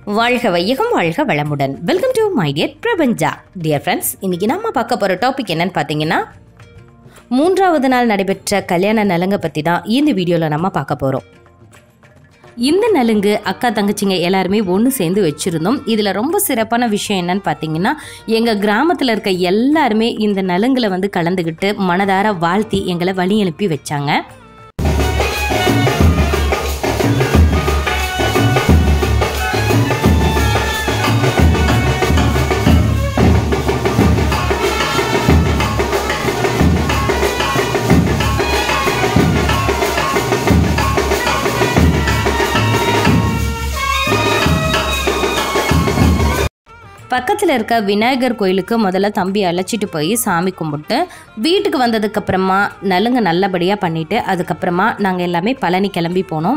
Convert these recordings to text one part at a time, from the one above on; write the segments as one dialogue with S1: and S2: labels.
S1: வாழ்க வையகம் வாழ்க வளமுடன் வெல்கம் டு மை டியர் பிரபஞ்சா டியர் ஃப்ரெண்ட்ஸ் இன்னைக்கு நம்ம பார்க்க போகிற டாபிக் என்னன்னு பார்த்தீங்கன்னா மூன்றாவது நாள் நடைபெற்ற கல்யாண நலங்கை பற்றி தான் இந்த வீடியோவில் நம்ம பார்க்க போகிறோம் இந்த நலுங்கு அக்கா தங்கச்சிங்க எல்லாருமே ஒன்று சேர்ந்து வச்சுருந்தோம் இதில் ரொம்ப சிறப்பான விஷயம் என்னன்னு பார்த்தீங்கன்னா எங்கள் கிராமத்தில் இருக்க எல்லாருமே இந்த நலுங்குல வந்து கலந்துக்கிட்டு மனதார வாழ்த்தி எங்களை வழி அனுப்பி வச்சாங்க பக்கத்தில் இருக்க விநாயகர் கோயிலுக்கு முதல்ல தம்பி அழைச்சிட்டு போய் சாமி கும்பிட்டு வீட்டுக்கு வந்ததுக்கப்புறமா நலுங்க நல்லபடியாக பண்ணிட்டு அதுக்கப்புறமா நாங்கள் எல்லாமே பழனி கிளம்பி போனோம்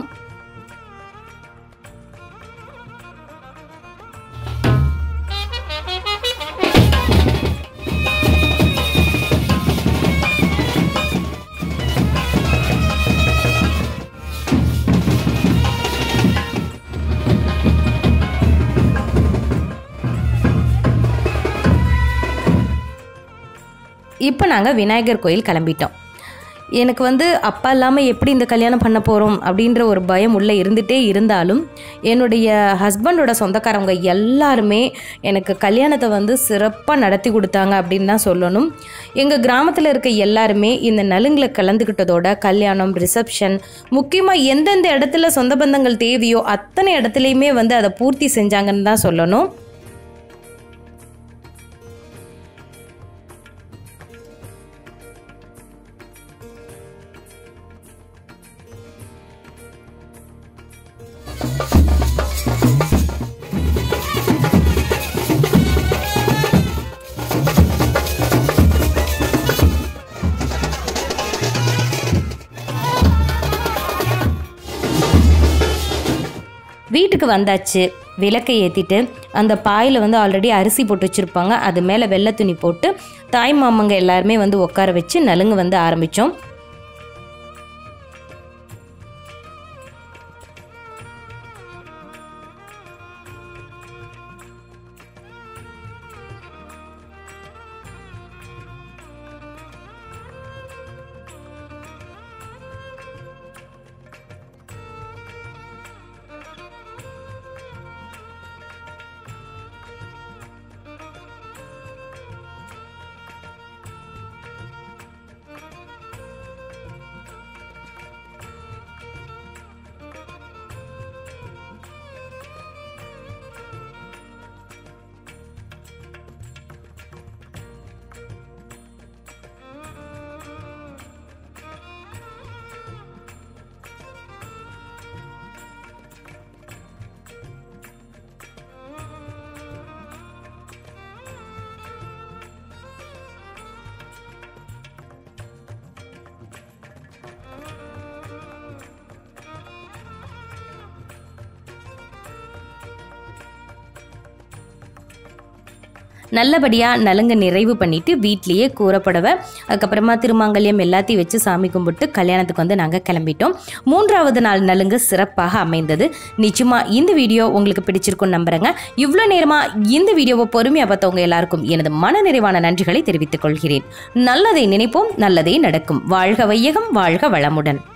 S1: இப்போ நாங்கள் விநாயகர் கோயில் கிளம்பிட்டோம் எனக்கு வந்து அப்பா இல்லாமல் எப்படி இந்த கல்யாணம் பண்ண போகிறோம் அப்படின்ற ஒரு பயம் உள்ளே இருந்துகிட்டே இருந்தாலும் என்னுடைய ஹஸ்பண்டோட சொந்தக்காரவங்க எல்லாருமே எனக்கு கல்யாணத்தை வந்து சிறப்பாக நடத்தி கொடுத்தாங்க அப்படின்னு தான் சொல்லணும் எங்கள் கிராமத்தில் இருக்க எல்லாருமே இந்த நலுங்கில் கலந்துக்கிட்டதோட கல்யாணம் ரிசப்ஷன் முக்கியமாக எந்தெந்த இடத்துல சொந்த பந்தங்கள் தேவையோ அத்தனை இடத்துலையுமே வந்து அதை பூர்த்தி செஞ்சாங்கன்னு தான் சொல்லணும் வீட்டுக்கு வந்தாச்சு விளக்கை ஏற்றிட்டு அந்த பாயில் வந்து ஆல்ரெடி அரிசி போட்டு வச்சுருப்பாங்க அது மேலே வெள்ளை துணி போட்டு தாய் மாமங்க எல்லாருமே வந்து உட்கார வச்சு நலுங்கு வந்து ஆரம்பித்தோம் நல்லபடியாக நலுங்கு நிறைவு பண்ணிட்டு வீட்லேயே கூறப்படவை அதுக்கப்புறமா திருமாங்கல்யம் எல்லாத்தையும் வச்சு சாமி கும்பிட்டு கல்யாணத்துக்கு வந்து நாங்கள் கிளம்பிட்டோம் மூன்றாவது நாள் நலுங்கு சிறப்பாக அமைந்தது நிச்சயமாக இந்த வீடியோ உங்களுக்கு பிடிச்சிருக்கும்னு நம்புறேங்க இவ்வளோ நேரமாக இந்த வீடியோவை பொறுமையாக பார்த்தவங்க எல்லாருக்கும் எனது மன நிறைவான நன்றிகளை தெரிவித்துக் கொள்கிறேன் நல்லதை நினைப்போம் நல்லதே நடக்கும் வாழ்க வையகம் வாழ்க வளமுடன்